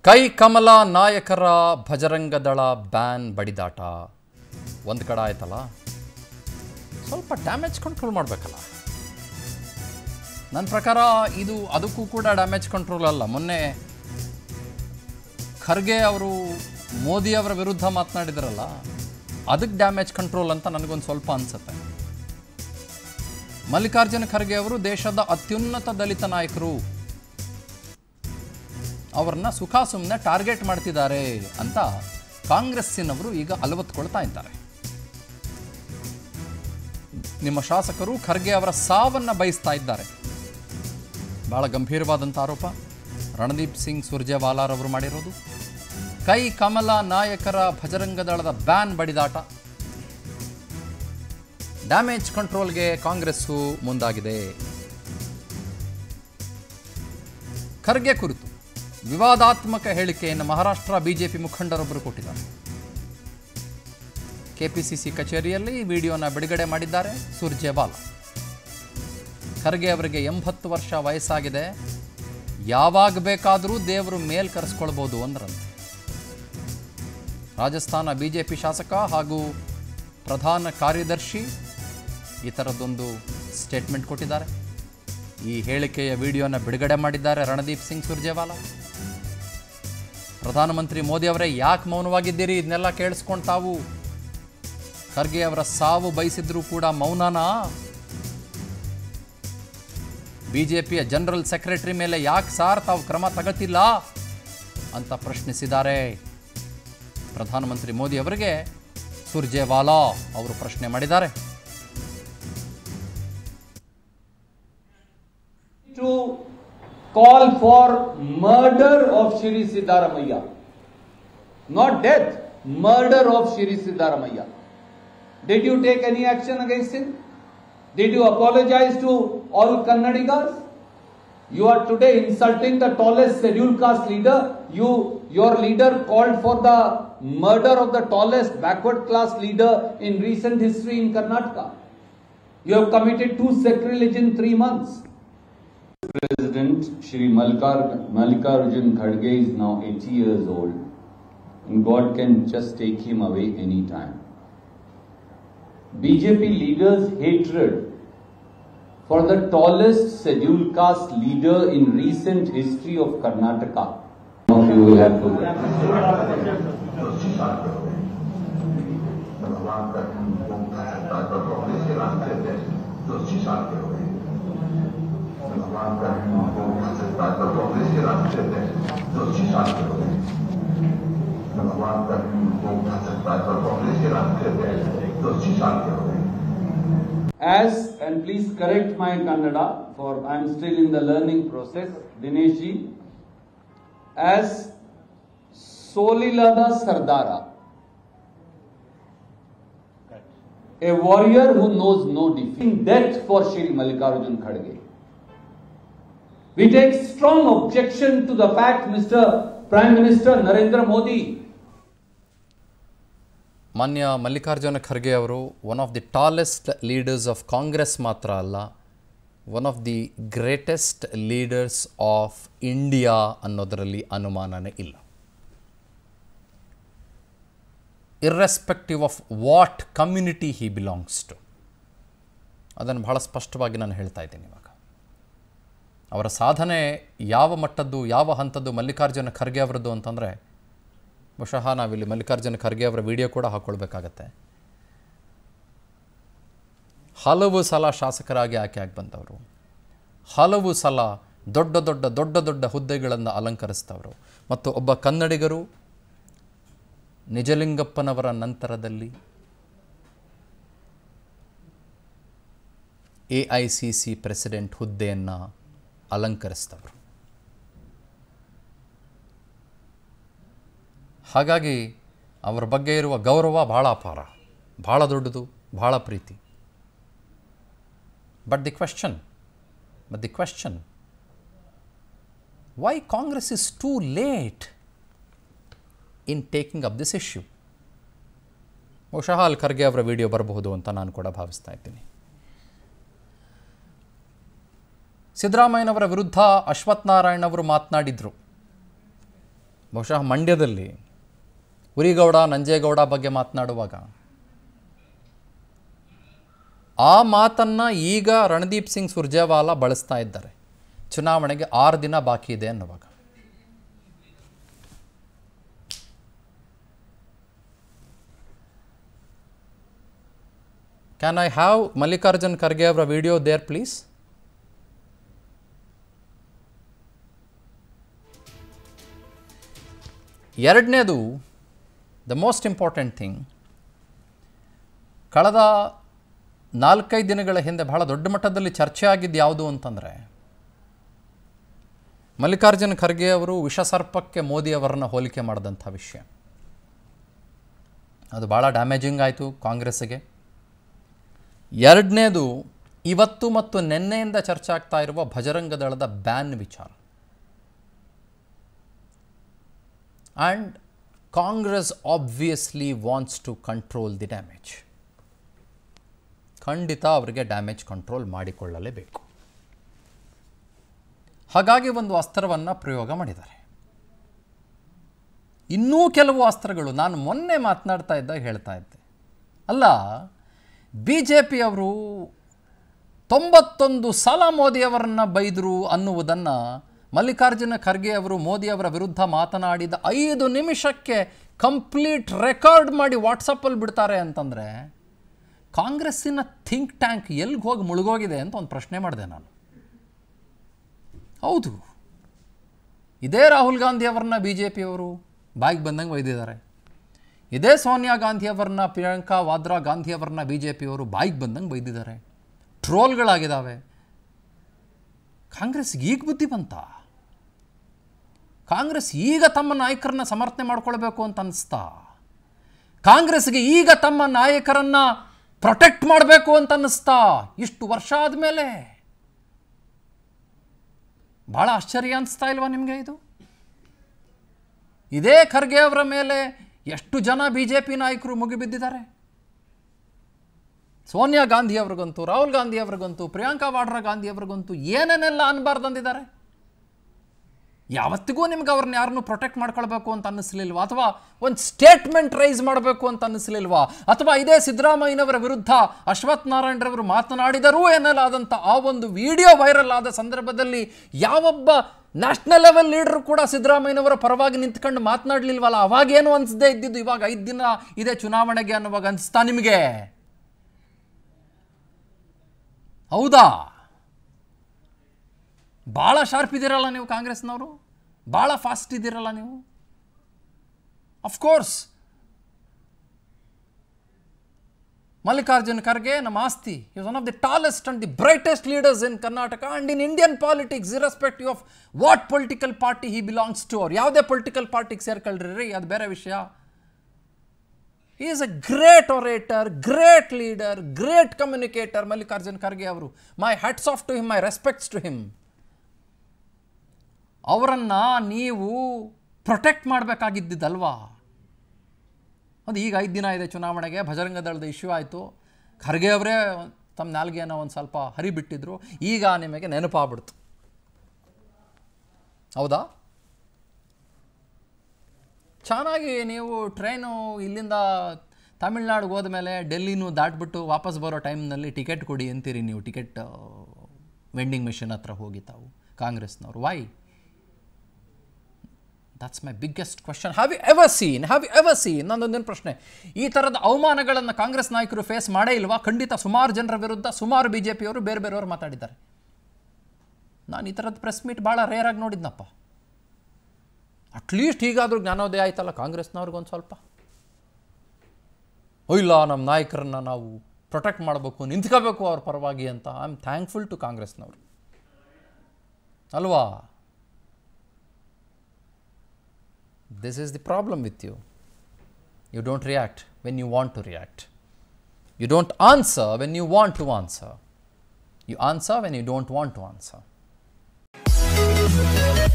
ಕೈ ಕಮಲ ನಾಯಕರ ಭಜರಂಗ ದಳ ಬ್ಯಾನ್ ಬಡಿದಾಟ ಒಂದು ಕಡೆ ಆಯ್ತಲ್ಲ ಸ್ವಲ್ಪ ಡ್ಯಾಮೇಜ್ ಕಂಟ್ರೋಲ್ ಮಾಡಬೇಕಲ್ಲ ನನ್ನ ಪ್ರಕಾರ ಇದು ಅದಕ್ಕೂ ಕೂಡ ಡ್ಯಾಮೇಜ್ ಕಂಟ್ರೋಲ್ ಅಲ್ಲ ಮೊನ್ನೆ ಖರ್ಗೆ ಅವರು ಮೋದಿ ಅವರ ವಿರುದ್ಧ ಮಾತನಾಡಿದ್ರಲ್ಲ ಅದಕ್ಕೆ ಡ್ಯಾಮೇಜ್ ಕಂಟ್ರೋಲ್ ಅಂತ ನನಗೊಂದು ಸ್ವಲ್ಪ ಅನ್ಸುತ್ತೆ ಮಲ್ಲಿಕಾರ್ಜುನ ಖರ್ಗೆ ಅವರು ದೇಶದ ಅತ್ಯುನ್ನತ ದಲಿತ ನಾಯಕರು ಅವ್ರನ್ನ ಸುಖ ಸುಮ್ಮನೆ ಟಾರ್ಗೆಟ್ ಮಾಡ್ತಿದ್ದಾರೆ ಅಂತ ಕಾಂಗ್ರೆಸ್ಸಿನವರು ಈಗ ಅಲವತ್ಕೊಳ್ತಾ ಇದ್ದಾರೆ ನಿಮ್ಮ ಶಾಸಕರು ಖರ್ಗೆ ಅವರ ಸಾವನ್ನ ಬಯಸ್ತಾ ಇದ್ದಾರೆ ಬಹಳ ಗಂಭೀರವಾದಂಥ ಆರೋಪ ರಣದೀಪ್ ಸಿಂಗ್ ಸುರ್ಜೇವಾಲಾರ್ ಅವರು ಮಾಡಿರೋದು ಕೈ ಕಮಲ ನಾಯಕರ ಭಜರಂಗ ದಳದ ಬ್ಯಾನ್ ಬಡಿದಾಟ ಡ್ಯಾಮೇಜ್ ಕಂಟ್ರೋಲ್ಗೆ ಕಾಂಗ್ರೆಸ್ಸು ಮುಂದಾಗಿದೆ ಖರ್ಗೆ ಕುರಿತು ವಿವಾದಾತ್ಮಕ ಹೇಳಿಕೆಯನ್ನು ಮಹಾರಾಷ್ಟ್ರ ಬಿಜೆಪಿ ಮುಖಂಡರೊಬ್ಬರು ಕೊಟ್ಟಿದ್ದಾರೆ ಕೆಪಿಸಿಸಿ ಕಚೇರಿಯಲ್ಲಿ ಈ ವಿಡಿಯೋನ ಬಿಡುಗಡೆ ಮಾಡಿದ್ದಾರೆ ಸುರ್ಜೇವಾಲಾ ಖರ್ಗೆ ಅವರಿಗೆ ಎಂಬತ್ತು ವರ್ಷ ವಯಸ್ಸಾಗಿದೆ ಯಾವಾಗ ಬೇಕಾದರೂ ದೇವರು ಮೇಲ್ ಕರೆಸ್ಕೊಳ್ಬೋದು ಅಂದ್ರಂತೆ ರಾಜಸ್ಥಾನ ಬಿಜೆಪಿ ಶಾಸಕ ಹಾಗೂ ಪ್ರಧಾನ ಕಾರ್ಯದರ್ಶಿ ಈ ಥರದ್ದೊಂದು ಸ್ಟೇಟ್ಮೆಂಟ್ ಕೊಟ್ಟಿದ್ದಾರೆ ಈ ಹೇಳಿಕೆಯ ವಿಡಿಯೋನ ಬಿಡುಗಡೆ ಮಾಡಿದ್ದಾರೆ ರಣದೀಪ್ ಸಿಂಗ್ ಸುರ್ಜೇವಾಲಾ ಪ್ರಧಾನಮಂತ್ರಿ ಮೋದಿ ಅವರೇ ಯಾಕೆ ಮೌನವಾಗಿದ್ದೀರಿ ಇದನ್ನೆಲ್ಲ ಕೇಳಿಸ್ಕೊಂಡು ತಾವು ಖರ್ಗೆ ಅವರ ಸಾವು ಬಯಸಿದ್ರು ಕೂಡ ಮೌನನಾ ಬಿಜೆಪಿಯ ಜನರಲ್ ಸೆಕ್ರೆಟರಿ ಮೇಲೆ ಯಾಕೆ ಸಾರ್ ತಾವು ಕ್ರಮ ತಗತಿಲ್ಲ ಅಂತ ಪ್ರಶ್ನಿಸಿದ್ದಾರೆ ಪ್ರಧಾನಮಂತ್ರಿ ಮೋದಿ ಅವರಿಗೆ ಸುರ್ಜೇವಾಲಾ ಅವರು ಪ್ರಶ್ನೆ ಮಾಡಿದ್ದಾರೆ to call for murder of Shri Siddharamaya. Not death, murder of Shri Siddharamaya. Did you take any action against him? Did you apologize to all Kannadigas? You are today insulting the tallest scheduled caste leader. You, your leader called for the murder of the tallest backward class leader in recent history in Karnataka. You have committed two sacrilege in three months. President Shri Malkar, Mallikarjun Kharge is now 80 years old and God can just take him away anytime. BJP leaders' hatred for the tallest scheduled caste leader in recent history of Karnataka. Some of you will have to. भगवान का सरकार पर कांग्रेस के रास्ते थे तो अस्सी साल के हो गए भगवान का सरकार पर कांग्रेस के रास्ते थे तो अस्सी साल के हो गए भगवान का सरकार पर कांग्रेस के रास्ते थे तो अस्सी साल के हो गए As, and please correct my Kannada, for I am still in the learning process, Dinesh ji, as Solilada Sardara, a warrior who knows no defeat, death for Shri Mallikarjun Kharge. We take strong objection to the fact, Mr. Prime Minister Narendra Modi, ಮಾನ್ಯ ಮಲ್ಲಿಕಾರ್ಜುನ ಖರ್ಗೆ ಅವರು one of the tallest leaders of Congress ಮಾತ್ರ ಅಲ್ಲ one of the greatest leaders of India ಅನ್ನೋದರಲ್ಲಿ ಅನುಮಾನನೇ ಇಲ್ಲ irrespective of what community he belongs to ಅದನ್ನು ಬಹಳ ಸ್ಪಷ್ಟವಾಗಿ ನಾನು ಹೇಳ್ತಾ ಇದ್ದೀನಿ ಇವಾಗ ಅವರ ಸಾಧನೆ ಯಾವ ಮಟ್ಟದ್ದು ಯಾವ ಹಂತದ್ದು ಮಲ್ಲಿಕಾರ್ಜುನ ಖರ್ಗೆ ಅವರದ್ದು ಅಂತಂದರೆ ಬಹುಶಃ ನಾವಿಲ್ಲಿ ಮಲ್ಲಿಕಾರ್ಜುನ ಖರ್ಗೆ ಅವರ ವಿಡಿಯೋ ಕೂಡ ಹಾಕ್ಕೊಳ್ಬೇಕಾಗತ್ತೆ ಹಲವು ಸಲ ಶಾಸಕರಾಗಿ ಆಯ್ಕೆ ಆಗಿ ಬಂದವರು ಹಲವು ಸಲ ದೊಡ್ಡ ದೊಡ್ಡ ದೊಡ್ಡ ದೊಡ್ಡ ಹುದ್ದೆಗಳನ್ನು ಅಲಂಕರಿಸಿದವರು ಮತ್ತು ಒಬ್ಬ ಕನ್ನಡಿಗರು ನಿಜಲಿಂಗಪ್ಪನವರ ನಂತರದಲ್ಲಿ A I C C president ಹುದ್ದೆಯನ್ನು ಅಲಂಕರಿಸಿದವರು ಹಾಗಾಗಿ ಅವರ ಬಗ್ಗೆ ಇರುವ ಗೌರವ ಭಾಳ ಅಪಾರ ಭಾಳ ದೊಡ್ಡದು ಭಾಳ ಪ್ರೀತಿ but the question but the question why Congress is too late in taking up this issue ಬಹುಶಃ ಅಲ್ಲಿ ಖರ್ಗೆ ಅವರ ವಿಡಿಯೋ ಬರಬಹುದು ಅಂತ ನಾನು ಕೂಡ ಭಾವಿಸ್ತಾ ಇದ್ದೀನಿ ಸಿದ್ದರಾಮಯ್ಯನವರ ವಿರುದ್ಧ ಅಶ್ವಥ್ ನಾರಾಯಣ್ ಅವರು ಮಾತನಾಡಿದರು ಬಹುಶಃ ಮಂಡ್ಯದಲ್ಲಿ ಉರಿಗೌಡ ನಂಜೇಗೌಡ ಬಗ್ಗೆ ಮಾತನಾಡುವಾಗ ಆ ಮಾತನ್ನು ಈಗ ರಣದೀಪ್ ಸಿಂಗ್ ಸುರ್ಜೇವಾಲಾ ಬಳಸ್ತಾ ಇದ್ದಾರೆ ಚುನಾವಣೆಗೆ ಆರು ದಿನ ಬಾಕಿ ಇದೆ ಅನ್ನುವಾಗ can I have Mallikarjun Kharge ಅವರ ವಿಡಿಯೋ ದೇರ್ ಪ್ಲೀಸ್ ಎರಡನೇದು ದ ಮೋಸ್ಟ್ ಇಂಪಾರ್ಟೆಂಟ್ ಥಿಂಗ್ ಕಳೆದ ನಾಲ್ಕೈದು ದಿನಗಳ ಹಿಂದೆ ಬಹಳ ದೊಡ್ಡ ಮಟ್ಟದಲ್ಲಿ ಚರ್ಚೆ ಆಗಿದ್ದು ಯಾವುದು ಅಂತಂದರೆ ಮಲ್ಲಿಕಾರ್ಜುನ್ ಖರ್ಗೆ ಅವರು ವಿಷಸರ್ಪಕ್ಕೆ ಮೋದಿ ಅವರನ್ನ ಹೋಲಿಕೆ ಮಾಡಿದಂಥ ವಿಷಯ ಅದು ಭಾಳ ಡ್ಯಾಮೇಜಿಂಗ್ ಆಯಿತು ಕಾಂಗ್ರೆಸ್ಸಿಗೆ ಎರಡನೇದು ಇವತ್ತು ಮತ್ತು ನಿನ್ನೆಯಿಂದ ಚರ್ಚೆ ಆಗ್ತಾ ಇರುವ ಭಜರಂಗ ದಳದ ಬ್ಯಾನ್ ವಿಚಾರ and Congress obviously wants to control the damage ಖಂಡಿತ ಅವರಿಗೆ ಡ್ಯಾಮೇಜ್ ಕಂಟ್ರೋಲ್ ಮಾಡಿಕೊಳ್ಳಲೇಬೇಕು ಹಾಗಾಗಿ ಒಂದು ಅಸ್ತ್ರವನ್ನು ಪ್ರಯೋಗ ಮಾಡಿದ್ದಾರೆ ಇನ್ನೂ ಕೆಲವು ಅಸ್ತ್ರಗಳು ನಾನು ಮೊನ್ನೆ ಮಾತನಾಡ್ತಾ ಇದ್ದಾಗ ಹೇಳ್ತಾ ಇದ್ದೆ ಅಲ್ಲ ಬಿ ಜೆ ಪಿಯವರು ತೊಂಬತ್ತೊಂದು ಸಲ ಮೋದಿಯವರನ್ನು ಬೈದರು ಅನ್ನುವುದನ್ನು ಮಲ್ಲಿಕಾರ್ಜುನ ಖರ್ಗೆ ಅವರು ಮೋದಿಯವರ ವಿರುದ್ಧ ಮಾತನಾಡಿದ ಐದು ನಿಮಿಷಕ್ಕೆ ಕಂಪ್ಲೀಟ್ ರೆಕಾರ್ಡ್ ಮಾಡಿ ವಾಟ್ಸಪ್ಪಲ್ಲಿ ಬಿಡ್ತಾರೆ ಅಂತಂದರೆ ಕಾಂಗ್ರೆಸ್ಸಿನ ಥಿಂಕ್ ಟ್ಯಾಂಕ್ ಎಲ್ಲಿಗೆ ಹೋಗಿ ಮುಳುಗೋಗಿದೆ ಅಂತ ಒಂದು ಪ್ರಶ್ನೆ ಮಾಡಿದೆ ನಾನು ಹೌದು ಇದೇ ರಾಹುಲ್ ಗಾಂಧಿಯವರನ್ನ ಬಿ ಜೆ ಪಿಯವರು ಬಾಯಿಗೆ ಬಂದಂಗೆ ಒಯ್ದಿದ್ದಾರೆ ಇದೇ ಸೋನಿಯಾ ಗಾಂಧಿಯವರನ್ನ ಪ್ರಿಯಾಂಕಾ ವಾದ್ರಾ ಗಾಂಧಿಯವರನ್ನ ಬಿ ಜೆ ಪಿಯವರು ಬಾಯಿಗೆ ಬಂದಂಗೆ ಬೈದಿದ್ದಾರೆ ಟ್ರೋಲ್ಗಳಾಗಿದ್ದಾವೆ ಕಾಂಗ್ರೆಸ್ಗೆ ಈಗ ಬುದ್ಧಿ ಬಂತ ಕಾಂಗ್ರೆಸ್ ಈಗ ತಮ್ಮ ನಾಯಕರನ್ನ ಸಮರ್ಥನೆ ಮಾಡ್ಕೊಳ್ಬೇಕು ಅಂತ ಅನಿಸ್ತಾ ಕಾಂಗ್ರೆಸ್ಗೆ ಈಗ ತಮ್ಮ ನಾಯಕರನ್ನ ಪ್ರೊಟೆಕ್ಟ್ ಮಾಡಬೇಕು ಅಂತ ಅನ್ನಿಸ್ತಾ ಇಷ್ಟು ವರ್ಷ ಆದಮೇಲೆ ಭಾಳ ಆಶ್ಚರ್ಯ ಅನಿಸ್ತಾ ಇಲ್ವಾ ನಿಮಗೆ ಇದು ಇದೇ ಖರ್ಗೆ ಅವರ ಮೇಲೆ ಎಷ್ಟು ಜನ ಬಿ ಜೆ ಪಿ ನಾಯಕರು ಮುಗಿಬಿದ್ದಿದ್ದಾರೆ ಸೋನಿಯಾ ಗಾಂಧಿ ಅವ್ರಿಗಂತೂ ರಾಹುಲ್ ಗಾಂಧಿ ಅವ್ರಿಗಂತೂ ಪ್ರಿಯಾಂಕಾ ವಾಡ್ರಾ ಗಾಂಧಿ ಅವ್ರಿಗಂತೂ ಏನೇನೆಲ್ಲ ಅನ್ಬಾರ್ದು ಅಂದಿದ್ದಾರೆ ಯಾವತ್ತಿಗೂ ನಿಮ್ಗೆ ಅವ್ರನ್ನ ಯಾರನ್ನು ಪ್ರೊಟೆಕ್ಟ್ ಮಾಡ್ಕೊಳ್ಬೇಕು ಅಂತ ಅನ್ನಿಸ್ಲಿಲ್ವಾ ಅಥವಾ ಒಂದು ಸ್ಟೇಟ್ಮೆಂಟ್ ರೈಸ್ ಮಾಡಬೇಕು ಅಂತ ಅನ್ನಿಸ್ಲಿಲ್ವಾ ಅಥವಾ ಇದೇ ಸಿದ್ದರಾಮಯ್ಯನವರ ವಿರುದ್ಧ ಅಶ್ವಥ್ ನಾರಾಯಣರವರು ಮಾತನಾಡಿದರೂ ಏನೆಲ್ಲಾದಂಥ ಆ ಒಂದು ವಿಡಿಯೋ ವೈರಲ್ ಆದ ಸಂದರ್ಭದಲ್ಲಿ ಯಾವೊಬ್ಬ ನ್ಯಾಷನಲ್ ಲೆವೆಲ್ ಲೀಡರ್ ಕೂಡ ಸಿದ್ದರಾಮಯ್ಯನವರ ಪರವಾಗಿ ನಿಂತ್ಕೊಂಡು ಮಾತನಾಡಲಿಲ್ವಲ್ಲ ಅವಾಗೇನು ಅನಿಸದೇ ಇದ್ದಿದ್ದು ಇವಾಗ ಐದು ದಿನ ಇದೆ ಚುನಾವಣೆಗೆ ಅನ್ನುವಾಗ ಅನಿಸ್ತಾ ನಿಮಗೆ ಹೌದಾ ಭಾಳ ಶಾರ್ಪ್ ಇದ್ದೀರಲ್ಲ ನೀವು ಕಾಂಗ್ರೆಸ್ನವರು ಭಾಳ ಫಾಸ್ಟ್ ಇದ್ದೀರಲ್ಲ ನೀವು ಅಫ್ಕೋರ್ಸ್ ಮಲ್ಲಿಕಾರ್ಜುನ್ ಖರ್ಗೆ ನಮ್ಮ ಆಸ್ತಿ is one of the tallest and the brightest leaders in Karnataka and in Indian politics irrespective of what political party he belongs to ಅವ್ರು ಯಾವುದೇ ಪೊಲಿಟಿಕಲ್ ಪಾರ್ಟಿಗೆ ಸೇರ್ಕೊಳ್ರಿ ರೀ ಅದು ಬೇರೆ ವಿಷಯ is a great orator great leader great communicator Mallikarjun Kharge ಅವರು my hats off to him my respects to him ಅವರನ್ನು ನೀವು ಪ್ರೊಟೆಕ್ಟ್ ಮಾಡಬೇಕಾಗಿದ್ದಲ್ವಾ ಅದು ಈಗ ಐದು ದಿನ ಇದೆ ಚುನಾವಣೆಗೆ ಭಜರಂಗ ದಳದ ಇಶ್ಯೂ ಆಯಿತು ಖರ್ಗೆ ಅವರೇ ತಮ್ಮ ನಾಲ್ಗೆಯನ್ನು ಒಂದು ಸ್ವಲ್ಪ ಹರಿಬಿಟ್ಟಿದ್ರು ಈಗ ನಿಮಗೆ ನೆನಪಾಗ್ಬಿಡ್ತು ಹೌದಾ ಚೆನ್ನಾಗಿ ನೀವು ಟ್ರೈನು ಇಲ್ಲಿಂದ ತಮಿಳ್ನಾಡಿಗೆ ಹೋದ್ಮೇಲೆ ಡೆಲ್ಲಿನೂ ದಾಟ್ಬಿಟ್ಟು ವಾಪಸ್ ಬರೋ ಟೈಮ್ನಲ್ಲಿ ಟಿಕೆಟ್ ಕೊಡಿ ಅಂತೀರಿ ನೀವು ಟಿಕೆಟ್ ವೆಂಡಿಂಗ್ ಮಿಷಿನ್ ಹತ್ರ ಹೋಗಿ ತಾವು ಕಾಂಗ್ರೆಸ್ನವರು why that's my biggest question have you ever seen have you ever seen ನನ್ನೊಂದೇನು ಪ್ರಶ್ನೆ ಈ ಥರದ ಅವಮಾನಗಳನ್ನು ಕಾಂಗ್ರೆಸ್ ನಾಯಕರು ಫೇಸ್ ಮಾಡೇ ಇಲ್ವಾ ಖಂಡಿತ ಸುಮಾರು ಜನರ ವಿರುದ್ಧ ಸುಮಾರು ಬಿ ಜೆ ಪಿಯವರು ಬೇರೆ ಬೇರೆಯವರು ಮಾತಾಡಿದ್ದಾರೆ ನಾನು ಈ ಥರದ ಪ್ರೆಸ್ ಮೀಟ್ ಭಾಳ ರೇರಾಗಿ ನೋಡಿದ್ನಪ್ಪ ಅಟ್ಲೀಸ್ಟ್ ಹೀಗಾದರೂ ಜ್ಞಾನೋದಯ ಆಯ್ತಲ್ಲ ಕಾಂಗ್ರೆಸ್ನವ್ರಿಗೊಂದು ಸ್ವಲ್ಪ ಓ ಇಲ್ಲ ನಮ್ಮ ನಾಯಕರನ್ನ ನಾವು ಪ್ರೊಟೆಕ್ಟ್ ಮಾಡಬೇಕು ನಿಂತ್ಕೋಬೇಕು ಅವ್ರ ಪರವಾಗಿ ಅಂತ ಐ ಆಮ್ ಥ್ಯಾಂಕ್ಫುಲ್ ಟು ಕಾಂಗ್ರೆಸ್ನವರು ಅಲ್ವಾ this is the problem with you you don't react when you want to react you don't answer when you want to answer you answer when you don't want to answer